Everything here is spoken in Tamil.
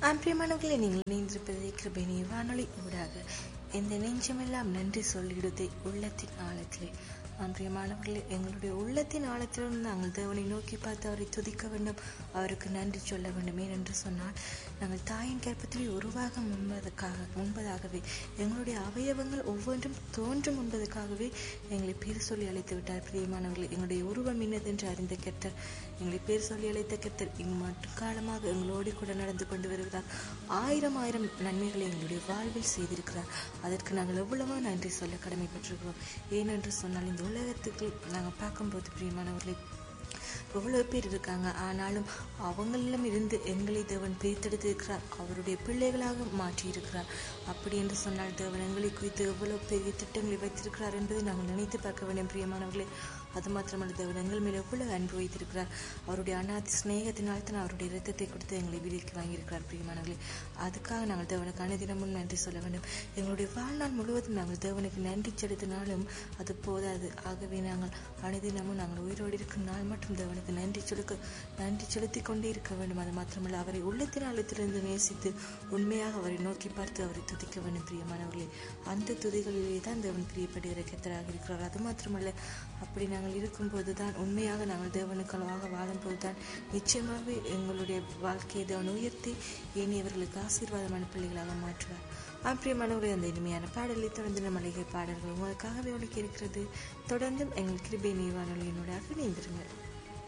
அன்பியமானவர்களை நீங்கள் இணைந்திருப்பதை கிருபைனி வானொலி ஊடாக இந்த நெஞ்சமெல்லாம் நன்றி சொல்லிடுதை உள்ளத்தின் ஆழத்திலே அன்பியமானவர்களே எங்களுடைய உள்ளத்தின் ஆழத்திலிருந்து நாங்கள் தேவனை நோக்கி பார்த்து அவரை துதிக்க வேண்டும் அவருக்கு நன்றி சொல்ல வேண்டும் ஏனென்று சொன்னால் நாங்கள் தாயின் கற்பத்திலே உருவாக முன்பதற்காக முன்பதாகவே எங்களுடைய அவயவங்கள் ஒவ்வொன்றும் தோன்றும் முன்பதற்காகவே எங்களை பேர் சொல்லி அழைத்து விட்டார் பிரியமானவர்களே எங்களுடைய உருவம் இன்னதென்று அறிந்த கெட்டர் எங்களை பேர் சொல்லி அழைத்த கெட்டர் இங்கு மட்டும் காலமாக எங்களோடு கூட நடந்து கொண்டு வருகிறார் ஆயிரம் ஆயிரம் நன்மைகளை எங்களுடைய வாழ்வில் செய்திருக்கிறார் அதற்கு நாங்கள் எவ்வளவோ நன்றி சொல்ல கடமைப்பட்டிருக்கிறோம் ஏனென்று சொன்னால் இந்த உலகத்துக்கு நாங்கள் பார்க்கும்போது பிரியமானவர்களை எவ்வளோ பேர் இருக்காங்க ஆனாலும் அவங்களிடம் இருந்து எங்களை தேவன் பிரித்தெடுத்திருக்கிறார் அவருடைய பிள்ளைகளாக மாற்றியிருக்கிறார் அப்படி என்று சொன்னால் தேவன் எங்களை குறித்து எவ்வளோ பெரிய திட்டங்களை வைத்திருக்கிறார் என்பதை நாங்கள் நினைத்து பார்க்க வேண்டும் பிரியமானவர்களே அது மாத்திரமல்ல தேவன் எங்கள் மேல் எவ்வளவு அன்பு வைத்திருக்கிறார் அவருடைய அநாதி சிநேகத்தினால் தான் அவருடைய இரத்தத்தை கொடுத்து எங்களை விலைக்கு வாங்கியிருக்கிறார் பிரியமானவர்களே அதுக்காக நாங்கள் தேவனுக்கு அனுதினமும் நன்றி சொல்ல வேண்டும் எங்களுடைய வாழ்நாள் முழுவதும் நாங்கள் தேவனுக்கு நன்றி செலுத்தினாலும் அது போதாது ஆகவே நாங்கள் அனுதினமும் நாங்கள் உயிரோடு இருக்கும் நாள் மட்டும் தேவனுக்கு நன்றி செலுக்க நன்றி செலுத்தி கொண்டே இருக்க வேண்டும் அது மாத்திரமல்ல அவரை உள்ளத்தின் ஆழத்திலிருந்து நேசித்து உண்மையாக அவரை நோக்கி பார்த்து அவரை துதிக்க வேண்டும் பிரியமானவர்களே அந்த துதிகளிலே தான் தேவன் பிரியப்படுகிற கத்தராக இருக்கிறார் அது மாத்திரமல்ல அப்படி நாங்கள் இருக்கும்போது தான் உண்மையாக நாங்கள் தேவனுக்காக வாழும்போது தான் நிச்சயமாகவே எங்களுடைய வாழ்க்கையை தேவன் உயர்த்தி ஏனையவர்களுக்கு ஆசீர்வாதமான பிள்ளைகளாக மாற்றுவார் அப்பிரியமானவர்களே அந்த இனிமையான பாடலை தொடர்ந்து மளிகை பாடல்கள் உங்களுக்காகவே ஒழிக்க இருக்கிறது தொடர்ந்தும் எங்கள் கிருபை நீவானொலியினூடாக இணைந்திருங்கள்